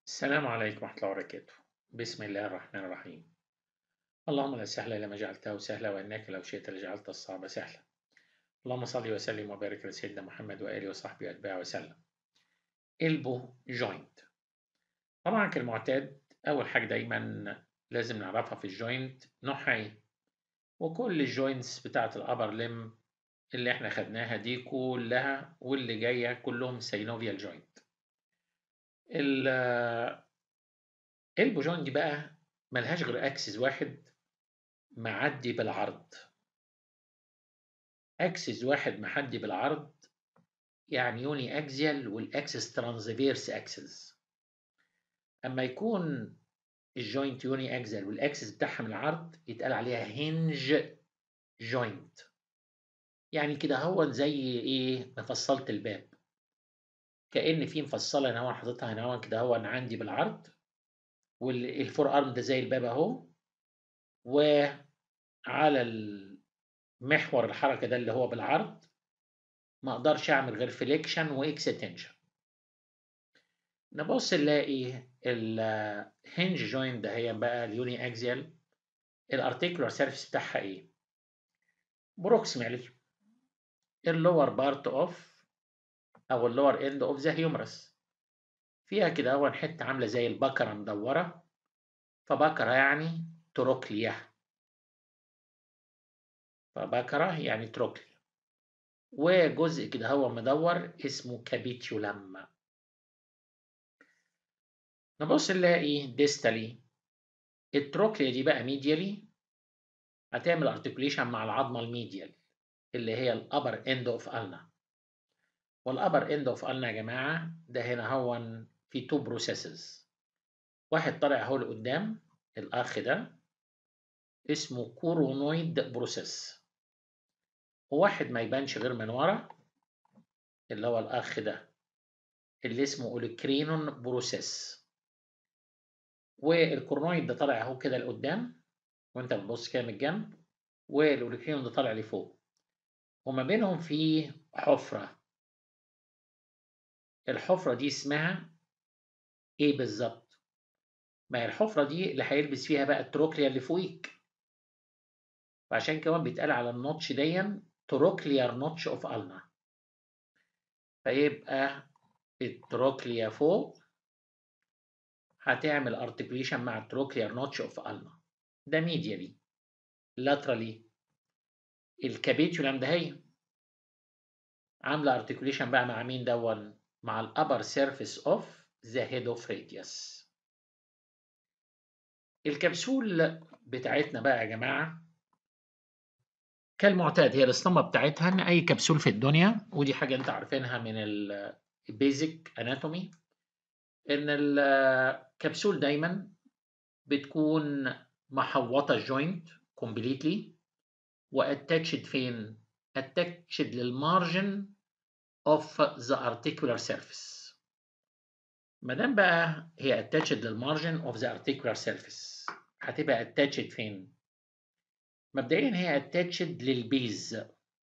السلام عليكم ورحمة الله وبركاته بسم الله الرحمن الرحيم اللهم لا سهل إلا ما جعلته سهلا وإنك لو شئت لجعلت الصعب سهلا اللهم صل وسلم وبارك على سيدنا محمد وآله وصحبه وأتباعه وسلم البو جوينت طبعا كالمعتاد أول حاجة دايما لازم نعرفها في الجوينت نوعها إيه وكل الجوينتس بتاعة الأبر لم اللي احنا خدناها دي كلها واللي جاية كلهم سينوفيال جوينت البو جوينت دي بقى ملهاش غير اكسس واحد معدي بالعرض اكسس واحد معدي بالعرض يعني يوني اكزيال والاكسس ترانزفيرس اكسس اما يكون الجوينت يوني اكزيال والاكسس بتاعها من العرض يتقال عليها هنج جوينت يعني كده هو زي ايه مفصلة الباب كأن في مفصلة هنا هو حاططها هنا هو كده هو انا عندي بالعرض والفور ارم ده زي الباب اهو وعلى المحور الحركة ده اللي هو بالعرض ما اقدرش اعمل غير فليكشن واكستنشن نبص نلاقي الهنج جوينت ده هي بقى اليوني اكزيال الارتيكولار سيرفيس بتاعها ايه بروكسيمالي اللور بارت اوف او اللور اند اوف ذا هيومرس فيها كده اول حته عامله زي البكره مدوره فبكره يعني تروكليا فبكره يعني تروكليا وجزء كده هو مدور اسمه كابيتيولم نبص نلاقي ديستالي التروكليا دي بقى ميديالي هتعمل ارتكوليشن مع العظمه الميديال اللي هي الابر اند اوف النا والابر اند اوف النا يا جماعه ده هنا هو في تو بروسيسز واحد طالع اهو لقدام الاخ ده اسمه كورونويد بروسيس وواحد ما يبانش غير من ورا اللي هو الاخ ده اللي اسمه اوليكرينون بروسيس والكورونويد ده طالع اهو كده لقدام وانت بتبص كده من الجنب والاوليكرينون ده طالع لفوق وما بينهم في حفره الحفرة دي اسمها ايه بالظبط؟ ما هي الحفرة دي اللي هيلبس فيها بقى التروكليا اللي فوقيك فعشان كمان بيتقال على النوتش ديا تروكليار نوتش اوف النا فيبقى التروكليا فوق هتعمل ارتكليشن مع التروكليار نوتش اوف النا ده ميديالي لاترالي الكابيتولم ده هي عامله ارتكليشن بقى مع مين دون مع الأبر سيرفيس أوف ذا هيد أوف راديوس الكبسول بتاعتنا بقى يا جماعة كالمعتاد هي الاسطمبة بتاعتها إن أي كبسول في الدنيا ودي حاجة أنت عارفينها من البيزك أناتومي إن الكبسول دايما بتكون محوطة الجوينت كومبليتلي واتاتشد فين؟ اتاتشد للمارجن of the articular surface ما دام بقى هي attached للمارجن of the articular surface هتبقى attached فين؟ مبدئيا هي attached للبيز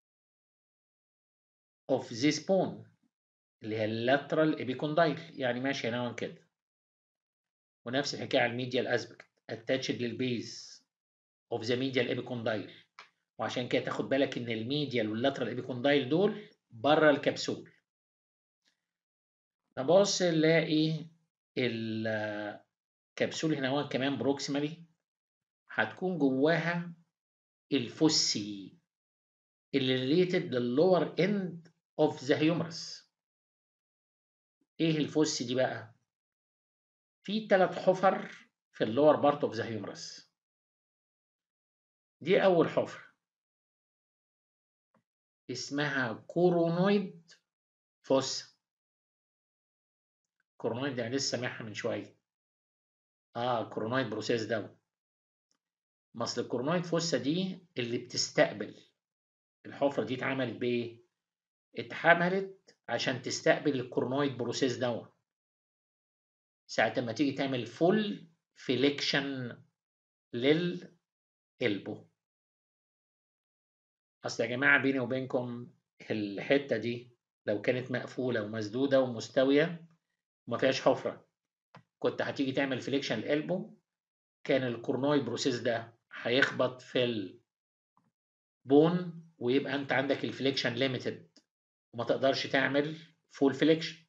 of this bone اللي هي lateral epicondyle يعني ماشية نوعا كده ونفس الحكاية على الميديال اسبكت attached للبيز of the medial epicondyle وعشان كده تاخد بالك ان الميديال واللاترال ابيكوندايل دول بره الكبسول نبص نلاقي الكبسول هنا هو كمان بروكسيمالي هتكون جواها الفوسي اللي ريليتد للور اند اوف ذا هيومرس ايه الفوسي دي بقى في ثلاث حفر في اللور بارت اوف ذا هيومرس دي اول حفره اسمها كورونويد فوسا كورونويد يعني لسه سامعها من شويه اه كورونويد بروسيس ده ما اصل الكورونويد فوسا دي اللي بتستقبل الحفره دي اتعملت بايه اتعملت عشان تستقبل الكورونويد بروسيس ده ساعة ما تيجي تعمل فول فليكشن للقلبه اصل يا جماعه بيني وبينكم الحته دي لو كانت مقفوله ومسدوده ومستويه وما فيهاش حفره كنت هتيجي تعمل فليكشن الالبو كان الكورنويد بروسيس ده هيخبط في البون ويبقى انت عندك الفليكشن ليميتد وما تقدرش تعمل فول فليكشن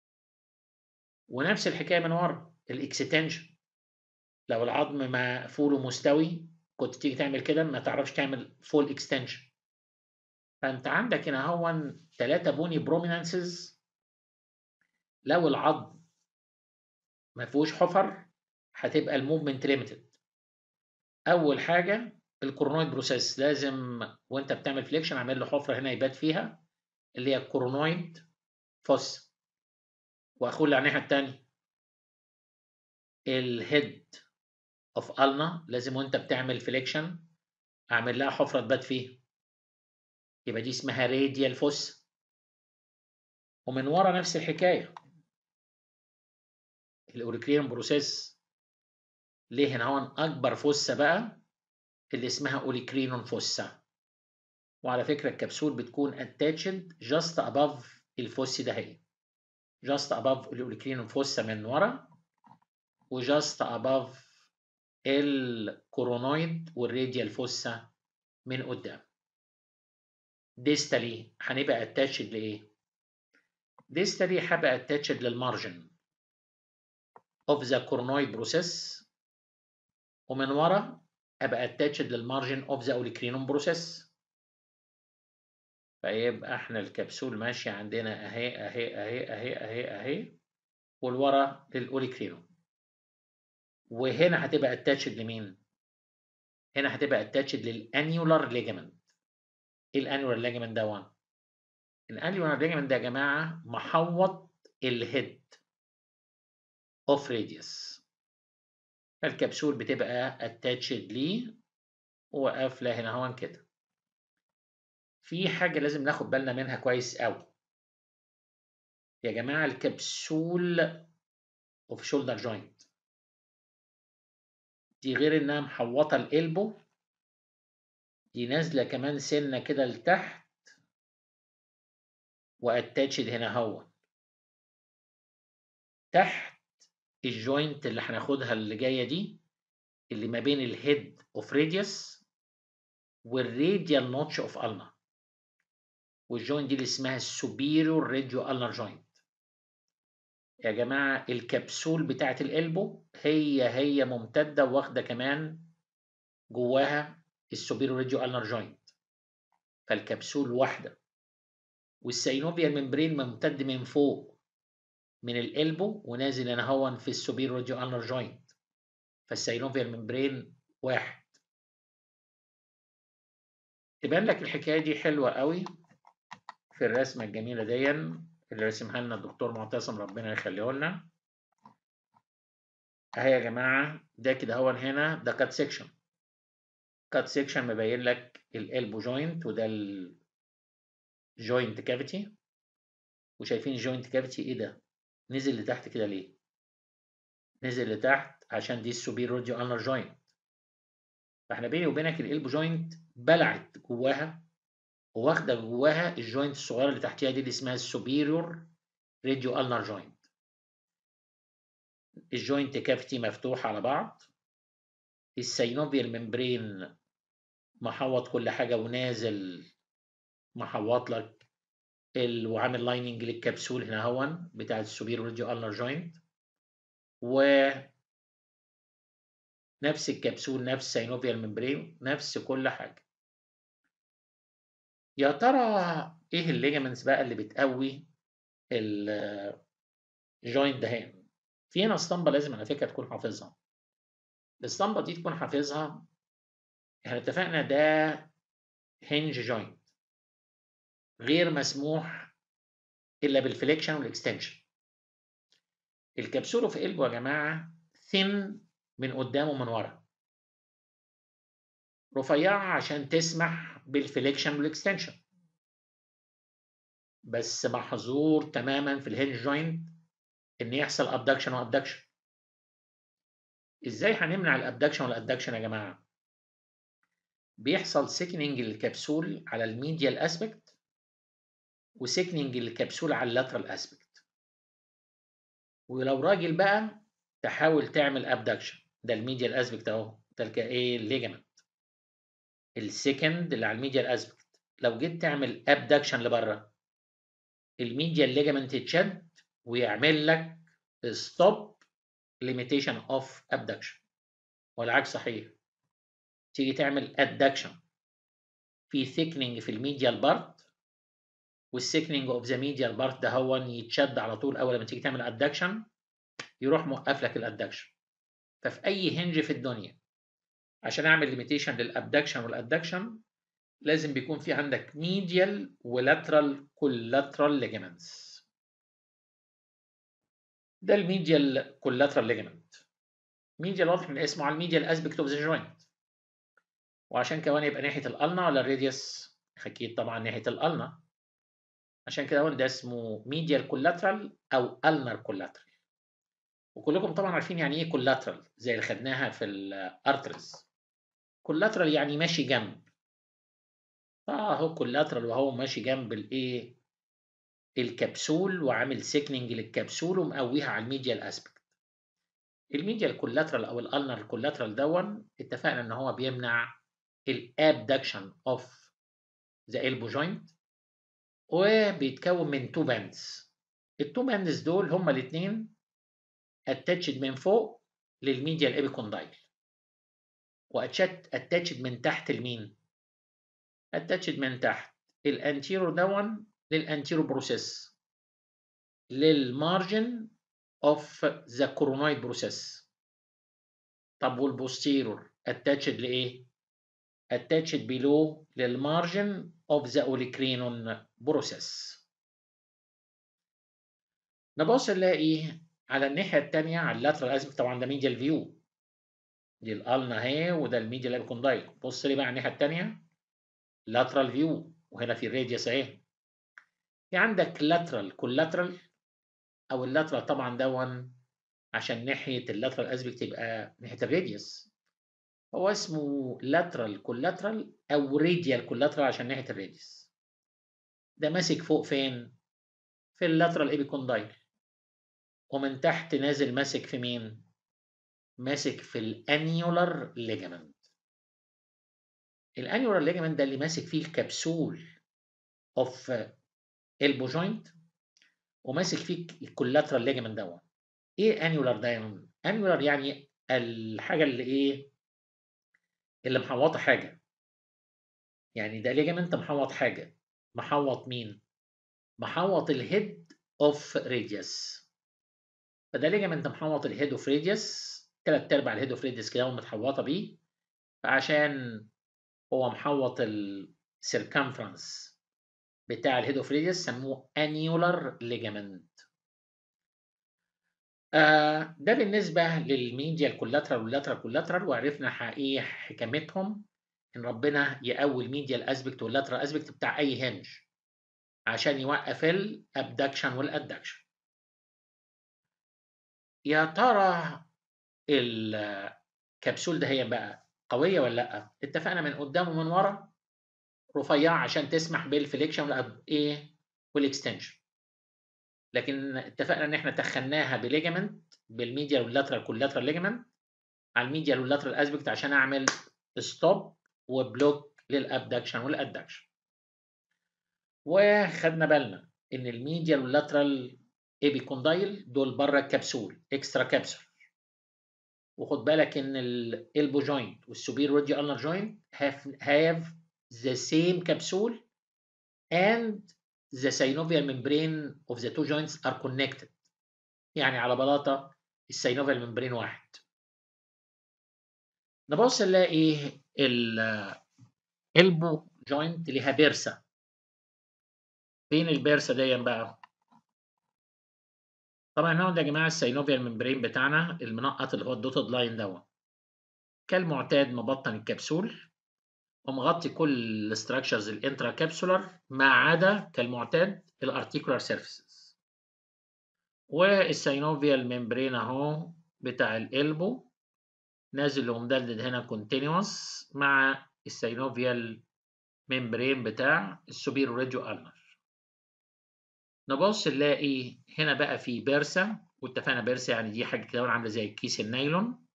ونفس الحكايه من ورا الاكستنشن لو العظم مقفول ومستوي كنت تيجي تعمل كده ما تعرفش تعمل فول اكستنشن فانت عندك هنا هو ثلاثه بوني برومينانسز لو العظم ما فيهوش حفر هتبقى الموفمنت ليميتد اول حاجه الكورونويد بروسيس لازم وانت بتعمل فليكشن عامل له حفره هنا يبات فيها اللي هي الكورونويد فوس واخد على الناحيه الثانيه الهيد اوف النا لازم وانت بتعمل فليكشن اعمل لها حفره تبات فيها يبقى دي اسمها راديال فوس ومن ورا نفس الحكايه الاوريكليرم بروسيس ليه هنا هون اكبر فوسه بقى اللي اسمها اوليكرينون فوسا وعلى فكره الكبسول بتكون اتاتشد جاست اباف الفوس ده هي جاست اباف الاوليكرينون فوسا من ورا وجاست اباف الكورونويد والراديال فوسا من قدام ديستالي هنبقى اتاتشد لايه ديستالي هبقى اتاتشد للمارجن of the coronoid process ومن ورا ابقى اتاتشد للمارجن اوف ذا اوليكرينوم بروسيس فيبقى احنا الكبسول ماشيه عندنا اهي اهي اهي اهي اهي اهي والورا للاوليكرينوم وهنا هتبقى اتاتشد لمين؟ هنا هتبقى اتاتشد للانيولار ليجامنت ايه الانيولار ليجامنت ده وان؟ الانيولار ليجامنت ده يا جماعه محوط الهيد اوف راديوس فالكبسول بتبقى اتاتشد ليه وقافله هنا هون كده في حاجه لازم ناخد بالنا منها كويس قوي يا جماعه الكبسول اوف شولدر جوينت دي غير انها محوطه القلبه دي نازله كمان سنه كده لتحت واتاتشد هنا هو تحت الجوينت اللي هناخدها اللي جايه دي اللي ما بين الهيد اوف راديوس والراديال نوتش اوف النا والجوينت دي اللي اسمها السوبيريور راديو النر جوينت يا جماعه الكبسول بتاعه القلبو هي هي ممتده واخده كمان جواها السوبيريور راديو النر جوينت فالكبسول واحده والسينوفيال ممبرين ممتد من فوق من القلبو ونازل هنا هون في السوبيريور راديو النر جوينت فالسينوفيال ممبرين واحد تبان لك الحكايه دي حلوه قوي في الرسمه الجميله دي اللي رسمها لنا الدكتور معتصم ربنا يخليه لنا اهي يا جماعه ده كده هو هنا ده كات سيكشن كات سيكشن مبين لك الالبو جوينت وده الجوينت كافيتي وشايفين الجوينت كافيتي ايه ده نزل لتحت كده ليه نزل لتحت عشان دي السوبير روديو انر جوينت فاحنا بيني وبينك الالبو جوينت بلعت جواها واخده جواها الجوينت الصغيره اللي تحتيها دي اللي اسمها السوبيريور راديو النر جوينت الجوينت كافيتي مفتوح على بعض السينوفيال ممبرين محوط كل حاجه ونازل محوط لك ال... وعامل لايننج للكبسول هنا هون بتاع السوبيريور راديو النر جوينت و نفس الكبسول نفس سينوفيال ممبرين نفس كل حاجه يا ترى ايه الليجمنتس بقى اللي بتقوي الجوينت دهان في هنا اسطمبه لازم على فكره تكون حافظها الاسطمبه دي تكون حافظها احنا اتفقنا ده هنج جوينت غير مسموح الا بالفليكشن والاكستنشن الكبسوله في قلبه يا جماعه ثين من قدام ومن ورا رفيعه عشان تسمح بالفليكشن والاكستنشن بس محظور تماما في الهنج جوينت ان يحصل ابدكشن وابدكشن ازاي هنمنع الابدكشن والادكشن يا جماعه بيحصل سيكننج للكبسول على الميديال اسبكت وسيكننج للكبسول على اللاترال اسبكت ولو راجل بقى تحاول تعمل ابدكشن ده الميديال اسبكت اهو ده ايه الليجمنت السكند اللي على الميديال اسبكت لو جيت تعمل ابدكشن لبره الميديال ليجمنت يتشد ويعمل لك ستوب ليميتيشن اوف ابدكشن والعكس صحيح تيجي تعمل ادكشن في ثيكنينج في الميديال بارت والثيكنينج اوف ذا ميديال بارت ده هو يتشد على طول اول ما تيجي تعمل ادكشن يروح موقف لك الادكشن ففي اي هنج في الدنيا عشان اعمل ليميتيشن للابدكشن والادكشن لازم بيكون في عندك ميديال ولاترال كولاترال ليجمنتس ده الميديال كولاترال ليجمنت ميديال واضح من اسمه على الميديال اسبكت اوف ذا جوينت وعشان كمان يبقى ناحيه الالنا ولا الراديوس اكيد طبعا ناحيه الالنا عشان كده ده اسمه ميديال كولاترال او النر كولاترال وكلكم طبعا عارفين يعني ايه كولاترال زي اللي خدناها في الارترز كولاترال يعني ماشي جنب فاهو كولاترال وهو ماشي جنب الايه الكبسول وعامل سيكننج للكبسول ومقويها على الميديال اسبكت الميديال كولاترال او الالنر كولاترال دون اتفقنا ان هو بيمنع الابدكشن اوف ذا elbow جوينت وبيتكون من تو باندز التو باندز دول هما الاثنين اتاتشد من فوق للميديال ايبيكوندايل واتاتشد من تحت لمين اتاتشد من تحت الانتيرو دون للانتيرو بروسيس للمارجن اوف ذا كورونويد بروسيس طب والبوستيرور اتاتشد لايه attached below للمارجن of the olecranon process نبص نلاقي على الناحية التانية على اللاترال اسبكت طبعا ده ميديال فيو دي الالنا اهي وده الميديال ابيكوندايل بص لي بقى على الناحية التانية لاترال فيو وهنا في الراديوس اهي في عندك لاترال كولاترال او اللاترال طبعا دون عشان ناحية اللاترال اسبكت تبقى ناحية الراديوس هو اسمه lateral collateral أو radial collateral عشان ناحية الراديوس ده ماسك فوق فين؟ في اللاترال ايبيكوندايل ومن تحت نازل ماسك في مين؟ ماسك في الانيولار ليجامنت الانيولار ليجامنت ده اللي ماسك فيه الكبسول اوف البو جوينت وماسك فيه الكولاترال ليجامنت دوت ايه انيولار دايموند؟ انيولار يعني الحاجه اللي ايه؟ اللي محوطه حاجه يعني ده ليجامنت محوط حاجه محوط مين محوط الهيد اوف راديوس فده ليجامنت محوط الهيد اوف راديوس تلات ارباع الهيد اوف راديوس كده متحوطه بيه فعشان هو محوط السيركمفرنس بتاع الهيد اوف راديوس سموه انيولار ليجامنت آه ده بالنسبة للميديال كولاترال واللاترال كولاترال وعرفنا حقيقة حكمتهم إن ربنا يقوي الميديال أسبكت واللاترال أسبكت بتاع أي هنج عشان يوقف الأبدكشن والأدكشن. يا ترى الكبسول ده هي بقى قوية ولا لأ؟ اتفقنا من قدام ومن ورا رفيعة عشان تسمح بالفليكشن والإيه؟ والإكستنشن. لكن اتفقنا ان احنا تخناها بليجمنت بالميديال واللاترال كولاترال ليجمنت على الميديال واللاترال اسبكت عشان اعمل ستوب وبلوك للابدكشن والادكشن وخدنا بالنا ان الميديال واللاترال ايبيكوندايل دول بره الكبسول اكسترا كابسول وخد بالك ان الالبو جوينت والسوبير راديو النر جوينت have have the same capsule and the synovial membrane of the two joints are connected يعني على بلاطة السينوفيال ممبرين واحد نبص نلاقي الالبو جوينت ليها بيرسا فين البيرسا دي بقى طبعا هنا ده يا جماعه السينوفيال ممبرين بتاعنا المنقط اللي هو الدوتد لاين دوت كالمعتاد مبطن الكبسول ومغطي كل الاستراكشرز الانترا كابسولار ما عدا كالمعتاد الارتيكولار سيرفيسز والسينوفيال ممبرين اهو بتاع الالبو نازل ومدلدل هنا كونتينوس مع السينوفيال ممبرين بتاع السوبير راديو النر نبص نلاقي هنا بقى في بيرسا واتفقنا بيرسا يعني دي حاجه كده عامله زي كيس النايلون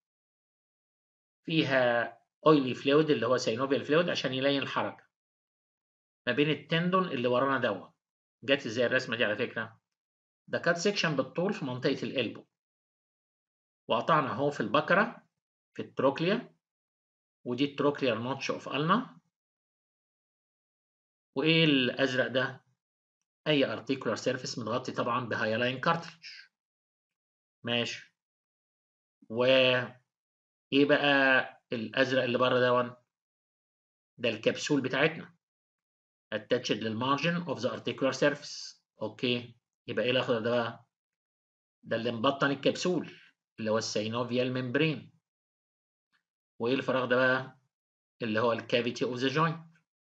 فيها اويلي فلويد اللي هو سينوفيال فلويد عشان يلين الحركه ما بين التندون اللي ورانا دوت جت ازاي الرسمه دي على فكره ده كات سيكشن بالطول في منطقه القلبه وقطعنا اهو في البكره في التروكليا ودي التروكليار نوتش اوف النا وايه الازرق ده اي ارتيكولار سيرفيس متغطي طبعا بهايلاين كارتريج ماشي و ايه بقى الازرق اللي بره دون ده الكبسول بتاعتنا attached للمارجن of the articular surface اوكي يبقى ايه الاخضر ده بقى ده اللي مبطن الكبسول اللي هو السينوفيال ممبرين وايه الفراغ ده بقى اللي هو الكافيتي اوف ذا جوينت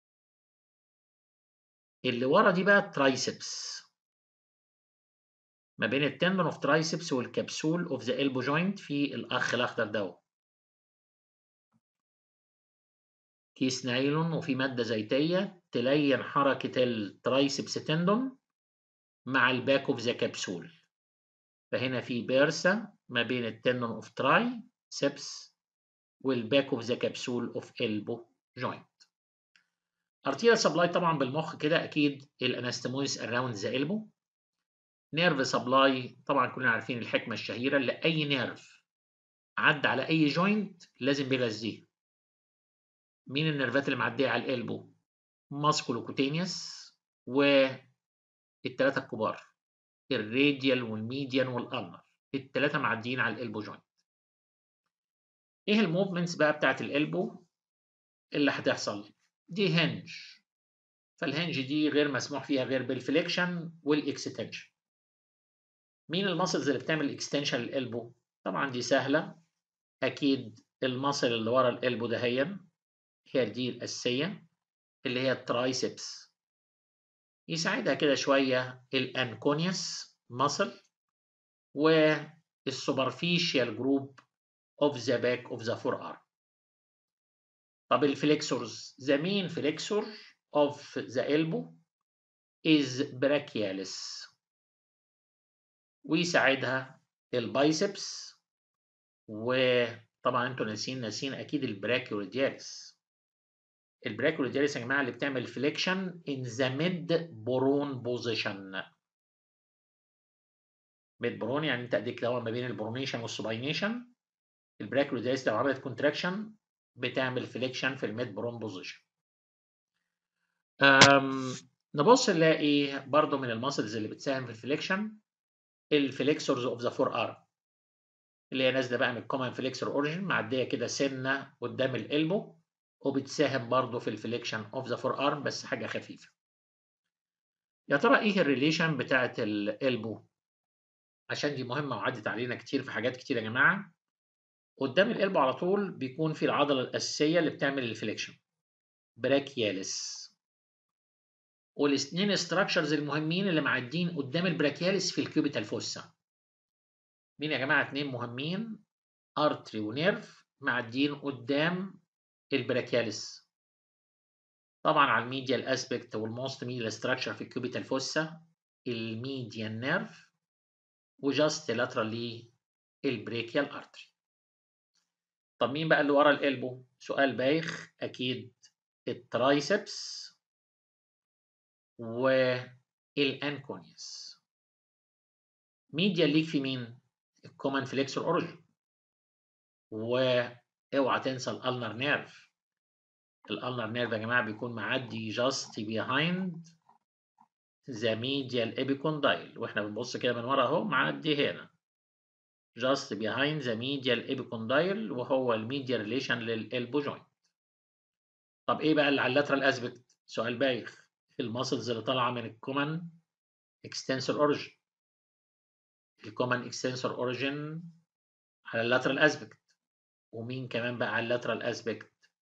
اللي ورا دي بقى الترايسبس ما بين التندون اوف ترايسبس والكبسول اوف ذا البو جوينت في الاخ الاخضر دوت كيس نايلون وفي مادة زيتية تلين حركة الترايسبس تندون مع الباك اوف ذا كبسول فهنا في بيرسا ما بين التندون اوف تراي سبس والباك اوف ذا كبسول اوف البو جوينت ارتيريال سبلاي طبعا بالمخ كده اكيد الانستمويس اراوند ذا البو نيرف سبلاي طبعا كلنا عارفين الحكمه الشهيره اللي اي نيرف عدى على اي جوينت لازم بيغذيه مين النيرفات اللي معديه على القلبه ماسكولوكوتينيوس والثلاثه الكبار الراديال والميديان والالنر الثلاثه معديين على القلبو جوينت ايه الموفمنتس بقى بتاعت القلبو اللي هتحصل دي هنج فالهنج دي غير مسموح فيها غير بالفليكشن والاكستنشن مين الماسلز اللي بتعمل اكستنشن للقلبو طبعا دي سهله اكيد الماسل اللي ورا القلبو دهيا هي دي الاساسيه اللي هي الترايسبس يساعدها كده شويه الانكونيوس ماسل والسوبرفيشال جروب اوف ذا باك اوف ذا فور ارم طب الفليكسورز the main flexor of the elbow is brachialis ويساعدها البايسبس وطبعا انتوا ناسين ناسين اكيد البراكيوريدياليس البراكيوريدياليس يا جماعه اللي بتعمل فليكشن in the mid برون position ميد برون يعني انت اديك ما بين البرونيشن والسوباينيشن البراكيوريدياليس لو عملت كونتراكشن بتعمل فليكشن في الميد برون بوزيشن نبص نلاقي برضو من الماسلز اللي بتساهم في الفليكشن الفليكسورز اوف ذا فور ارم اللي هي نازله بقى من الكومن فليكسور اوريجن معديه كده سنه قدام القلبو وبتساهم برضو في الفليكشن اوف ذا فور ارم بس حاجه خفيفه يا ترى ايه الريليشن بتاعت القلبو عشان دي مهمه وعدت علينا كتير في حاجات كتير يا جماعه قدام القلب على طول بيكون في العضلة الأساسية اللي بتعمل الفليكشن براكياليس والاثنين استراكشرز المهمين اللي معدين قدام البراكياليس في الكيوبيتال فوسا مين يا جماعة اتنين مهمين ارتري ونيرف معدين قدام البراكياليس طبعا على الميديال اسبكت والموست ميديال ستراكشر في الكيوبيتال فوسا الميديان نيرف وجاست لاترالي البريكيال ارتري طب مين بقى اللي ورا القلبه؟ سؤال بايخ أكيد الترايسبس والأنكونيوس ميديا ليك في مين؟ الكومن فليكسور أوريجن واوعى تنسى الألنر نيرف الألنر نيرف يا جماعة بيكون معدي جاست بيهايند ذا ميديال ايبيكوندايل واحنا بنبص كده من ورا اهو معدي هنا just behind the medial epicondyle وهو الميديا ريليشن للالبو جوينت طب ايه بقى اللي على اللاترال اسبكت سؤال بايخ الماسلز اللي طالعه من الكومن اكستنسور اوريجن الكومن اكستنسور اوريجن على اللاترال اسبكت ومين كمان بقى على اللاترال اسبكت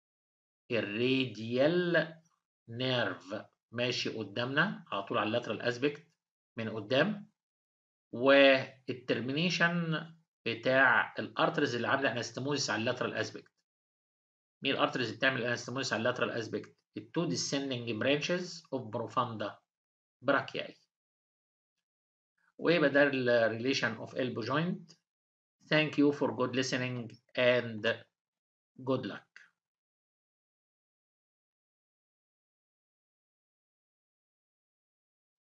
الراديال نيرف ماشي قدامنا على طول على اللاترال اسبكت من قدام والترمينيشن بتاع الارترز اللي عامله انستموزيس على اللاترال اسبكت مين الارترز اللي بتعمل انستموزيس على اللاترال اسبكت التو descending branches of profunda brachiae ويبقى ده ال relation of elbow joint thank you for good listening and good luck